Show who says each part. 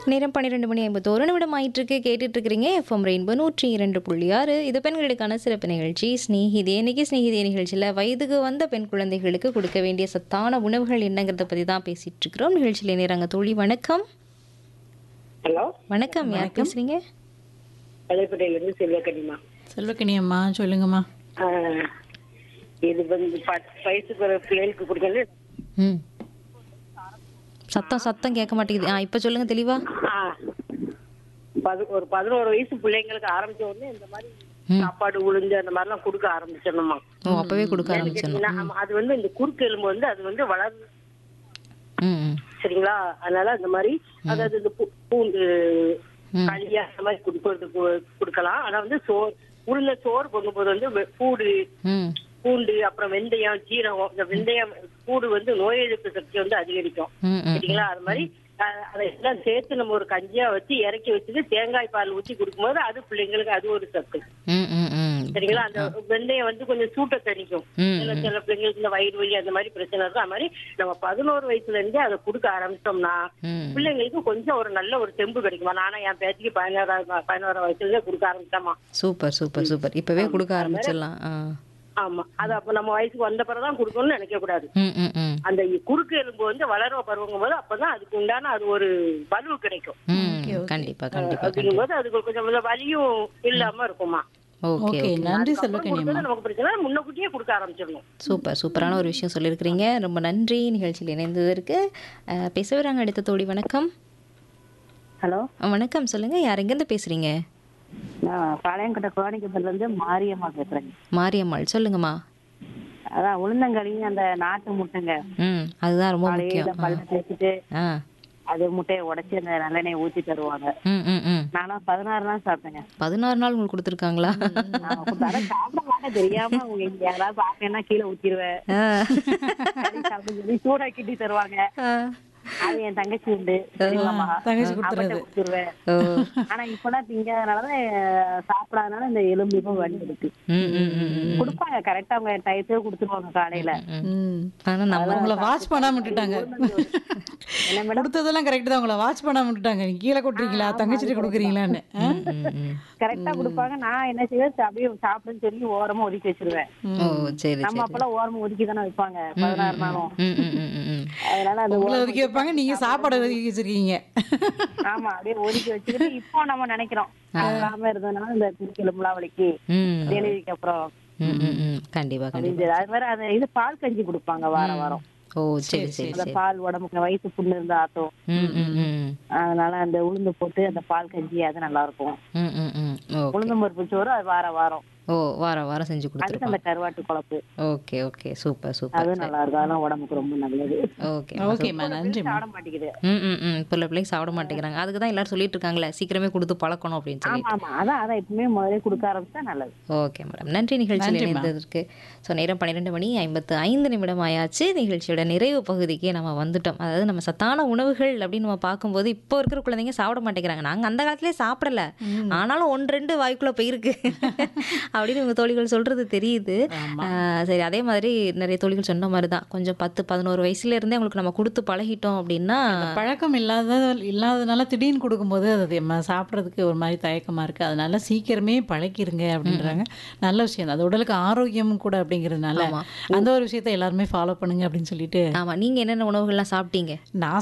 Speaker 1: நேரம் பன்னிரெண்டு மணி ஐம்பத்தோரு நிமிடம் ஆயிட்டிருக்கு கேட்டுட்டு இருக்கிறீங்க எஃப்எம் ரெயின்போ நூற்றி இரண்டு புள்ளி ஆறு இது பெண்களுக்கான சிறப்பு நிகழ்ச்சி ஸ்நேகிதே இன்னைக்கு ஸ்நேகிதே நிகழ்ச்சியில் வயதுக்கு வந்த பெண் குழந்தைகளுக்கு கொடுக்க வேண்டிய சத்தான உணவுகள் என்னங்கிறத பற்றி தான் பேசிட்டு இருக்கிறோம் நிகழ்ச்சியில் நேராங்க தோழி வணக்கம்
Speaker 2: ஹலோ
Speaker 1: வணக்கம் யார் பேசுறீங்க
Speaker 2: பழையப்பட்டையிலிருந்து செல்வக்கனிமா
Speaker 3: செல்வக்கணி அம்மா சொல்லுங்கம்மா
Speaker 2: ஆஹ், இது வந்து பத்து வயசுக்கு ஒரு பிள்ளைகளுக்கு கொடுக்கறது
Speaker 1: ம் சத்தம் சத்தம் கேட்க மாட்டேங்குது ஆ இப்போ சொல்லுங்க தெளிவா
Speaker 2: ஆஹ், பது ஒரு பதினோரு வயசு பிள்ளைங்களுக்கு ஆரம்பிச்ச உடனே இந்த மாதிரி
Speaker 1: ம்.
Speaker 2: சாப்பாடு உளுந்து அந்த மாதிரிலாம் கொடுக்க ஆரம்பிச்சிடணுமா
Speaker 1: ஓ அப்பவே கொடுக்க ஆரம்பிச்சிடணும்
Speaker 2: கேட்டீங்கன்னா, ஆமா, அது வந்து இந்த குறுக்கு எலும்பு வந்து அது வந்து வளர்
Speaker 1: ம் ம்
Speaker 2: சரிங்களா அதனால அந்த மாதிரி அதாவது இந்த பூ- பூண்டு
Speaker 1: ம்.
Speaker 2: களியா அந்த மாதிரி கொடுக்கறதுக்கு கொடுக்கலாம் ஆனா வந்து சோறு உளுந்த சோறு பொங்கும்போது வந்து வெ- பூடு
Speaker 1: ம்
Speaker 2: பூண்டு அப்புறம் வெந்தயம் ஜீரகம் இந்த வெந்தயம் பூடு வந்து நோய் எதிர்ப்பு சக்தி வந்து அதிகரிக்கும்
Speaker 1: ம் ம்
Speaker 2: சரிங்களா அது மாதிரி அஹ், அதை எல்லாம் சேர்த்து நம்ம ஒரு கஞ்சியா வச்சு இறக்கி வச்சுட்டு தேங்காய் பால் ஊத்தி கொடுக்கும்போது அது பிள்ளைங்களுக்கு அது ஒரு சத்து
Speaker 1: ம் ம் ம்
Speaker 2: சரிங்களா அந்த வெந்தயம் வந்து கொஞ்சம் சூட்டை தணிக்கும்
Speaker 1: ம்,
Speaker 2: சில சில பிள்ளைங்களுக்கு இந்த வயிறு வலி அந்த மாதிரி பிரச்சனை இருக்கும் அது மாதிரி நம்ம பதினோரு வயசுல இருந்தே அதை கொடுக்க ஆரம்பிச்சோம்னா
Speaker 1: ம்
Speaker 2: பிள்ளைங்களுக்கு கொஞ்சம் ஒரு நல்ல ஒரு தெம்பு கிடைக்குமா நானா என் பேத்திக்கு பதினோரா பதினோரா வயசுல இருந்தே கொடுக்க ஆரம்பிச்சோமா
Speaker 1: சூப்பர் சூப்பர் சூப்பர் இப்பவே கொடுக்க ஆரம்பிச்சிடலாம் ஆ
Speaker 2: ஆமா அது அப்ப நம்ம வயசுக்கு வந்த பிறகுதான் கொடுக்கணும்னு நினைக்க கூடாது
Speaker 1: ம் ம் ம்
Speaker 2: அந்த குறுக்கு எலும்பு வந்து வளர பருவங்கும் போது அப்பதான் அதுக்கு உண்டான அது ஒரு வலு கிடைக்கும்
Speaker 1: ம் கண்டிப்பா கண்டிப்பா
Speaker 2: அப்படிங்கும் போது அதுக்கு கொஞ்சம் கொஞ்சம் வலியும் இல்லாம இருக்குமா
Speaker 1: ஓகே
Speaker 3: ஓகே நன்றி செல்வக்கணி அம்மா
Speaker 2: கொடுக்கறது நமக்கு பிரச்சனை இல்ல, முன்னக்கூட்டியே கொடுக்க ஆரம்பிச்சிடணும்
Speaker 1: சூப்பர் சூப்பரான ஒரு விஷயம் சொல்லியிருக்கிறீங்க ரொம்ப நன்றி நிகழ்ச்சியில் இணைந்ததற்கு அஹ், பேச வராங்க அடுத்த தோழி வணக்கம்
Speaker 4: ஹலோ
Speaker 1: அஹ், வணக்கம் சொல்லுங்க யார் எங்கேருந்து பேசுறீங்க
Speaker 4: நான் பாளையங்கோட்டை கோணிக்கப்பட்டில இருந்து மாரியம்மா பேசுறேங்க
Speaker 1: மாரியம்மாள் சொல்லுங்கம்மா
Speaker 4: அதான் உளுந்தங்களியும் அந்த நாட்டு முட்டைங்க
Speaker 1: ம் அதுதான் ரொம்ப
Speaker 4: காலையில
Speaker 1: முக்கியம்
Speaker 4: பல்ல தேய்ச்சிட்டு
Speaker 1: ஆ
Speaker 4: அது முட்டையை உடைச்சு அந்த நல்லெண்ணெய் ஊத்தி தருவாங்க
Speaker 1: ம் ம் ம்
Speaker 4: நானும் பதினாறு நாள் சாப்பிட்டேங்க
Speaker 1: பதினாறு நாள் உங்களுக்கு கொடுத்துருக்காங்களா
Speaker 4: நான் கொடுத்தா- அதான் சாப்பிட மாட்டேன் தெரியாம உங்க இங்க யாராவது சாப்பிட்டேன்னா கீழே ஊத்திடுவேன்
Speaker 1: ஆ.
Speaker 4: சரி சாப்பிட்டு சொல்லி சூடா கிட்டி தருவாங்க
Speaker 1: ஆ.
Speaker 4: அது என் தங்கச்சி உண்டு பெரியம்மா.
Speaker 3: தங்கச்சி
Speaker 4: அவட்ட
Speaker 3: கொடுத்துறது.
Speaker 4: கொடுத்துருவேன்
Speaker 1: ஓ
Speaker 4: ஆனா இப்பெல்லாம் திங்காதனாலதான் சாப்பிடாதனால இந்த எலும்பு இப்போ வலிடுது
Speaker 1: ம் ம் ம் ம்
Speaker 4: கொடுப்பாங்க கரெக்டா அவங்க டயத்துக்கு கொடுத்துருவாங்க காலையில
Speaker 3: ம்
Speaker 1: ஆனா நம்ம
Speaker 3: உங்களை வாட்ச் பண்ணாம விட்டுட்டாங்க
Speaker 4: என்ன மேடம்
Speaker 3: கொடுத்ததெல்லாம் கரெக்ட் தான் உங்களை வாட்ச் பண்ணாம விட்டுட்டாங்க நீங்க கீழே கொட்டுறீங்களா தங்கச்சிட்டு கொடுக்குறீங்களான்னு ஆ?
Speaker 1: ம், ம், ம்.
Speaker 4: கரெக்டா கொடுப்பாங்க நான் என்ன செய்வேன் அப்படியே சாப்பிடுன்னு சொல்லி ஓரமா ஒதுக்கி வச்சிருவேன்
Speaker 1: ஓ சரி
Speaker 4: நம்ம
Speaker 1: சரி
Speaker 4: அப்பெல்லாம் ஓரமா ஒதுக்கி தானே வைப்பாங்க பதினாறு நாளும்
Speaker 1: ம் ம் ம் ம், ம்
Speaker 4: அதனால அந்த
Speaker 3: உங்களை ஒதுக்கி வைப்பாங்க நீங்க சாப்பாடு ஒதுக்கி வச்சிருக்கீங்க
Speaker 4: ஆமா அப்படியே ஒதுக்கி வச்சுக்கிட்டு இப்போ நம்ம நினைக்கிறோம் சாப்பிடாம இருந்ததுனால இந்த குடிக்கெலும்புலாம் வலிக்கு
Speaker 1: ம்
Speaker 4: டெலிவரிக்கு அப்புறம்
Speaker 1: ம் ம் ம் கண்டிப்பா கண்டிப்பா
Speaker 4: அப்படின்னு அது மாதிரி அந்த இது பால் கஞ்சி கொடுப்பாங்க வாரம் வாரம்
Speaker 1: ஓ சரி சரி
Speaker 4: அந்த
Speaker 1: சரி
Speaker 4: பால் உடம்புக்கு வயிற்று புண்ணு இருந்தா ஆத்தும்
Speaker 1: ம் ம் ம்
Speaker 4: அதனால அந்த உளுந்து போட்டு அந்த பால் கஞ்சி அது நல்லா இருக்கும்
Speaker 1: ம் ம் ம் ஓகே
Speaker 4: உளுந்து பருப்பு சோறு அது வாரம் வாரம்
Speaker 1: ஓ வாரம் வாரம் செஞ்சு
Speaker 4: அதுக்கு
Speaker 1: கொடுத்துருப்பாங்க
Speaker 4: அந்த கருவாட்டு குழம்பு
Speaker 1: ஓகே ஓகே சூப்பர் சூப்பர்
Speaker 4: அது நல்லா இருக்கும் அதெல்லாம் உடம்புக்கு ரொம்ப நல்லது
Speaker 1: ஓகே
Speaker 3: ஓகேம்மா நன்றிம்மா
Speaker 4: சாப்பிட மாட்டேங்குது
Speaker 1: ம் ம் ம் இப்போ உள்ள பிள்ளைங்க சாப்பிட மாட்டேங்கிறாங்க அதுக்கு தான் எல்லாரும் சொல்லிட்டு இருக்காங்களே சீக்கிரமே கொடுத்து பழக்கணும் அப்படின்னு சொல்லி
Speaker 4: ஆமா ஆமா அதான் அதான் எப்பவுமே முதல்ல கொடுக்க ஆரம்பிச்சா நல்லது
Speaker 1: ஓகே மேடம் நன்றி நிகழ்ச்சியில் இணைந்ததற்கு ஸோ நேரம் பன்னிரெண்டு மணி ஐம்பத்து ஐந்து நிமிடம் ஆயாச்சு நிகழ்ச்சியோட நிறைவு பகுதிக்கு நம்ம வந்துட்டோம் அதாவது நம்ம சத்தான உணவுகள் அப்படின்னு நம்ம பார்க்கும்போது இப்போ இருக்கிற குழந்தைங்க சாப்பிட மாட்டேங்கிறாங்க நாங்கள் அந்த காலத்திலே சாப்பிடல ஆனாலும் ஒன்று ரெண்டு வாய்க்குள்ளே போயிருக்கு அப்படின்னு உங்கள் தோழிகள் சொல்கிறது தெரியுது ஆஹ் சரி அதே மாதிரி நிறைய தோழிகள் சொன்ன மாதிரி தான் கொஞ்சம் பத்து பதினோரு வயசுல இருந்தே அவங்களுக்கு நம்ம கொடுத்து பழகிட்டோம் அப்படின்னா
Speaker 3: பழக்கம் இல்லாத இல்லாதனால திடீர்னு கொடுக்கும்போது அது நம்ம சாப்பிட்றதுக்கு ஒரு மாதிரி தயக்கமாக இருக்குது அதனால சீக்கிரமே பழக்கிருங்க அப்படின்றாங்க நல்ல விஷயம் தான். அது உடலுக்கு ஆரோக்கியமும் கூட அப்படிங்கிறதுனால
Speaker 1: ஆமா.
Speaker 3: அந்த ஒரு விஷயத்தை எல்லாருமே ஃபாலோ பண்ணுங்க அப்படின்னு சொல்லிட்டு
Speaker 1: ஆமாம் நீங்கள் என்னென்ன உணவுகள்லாம் சாப்பிட்டீங்க
Speaker 3: நான்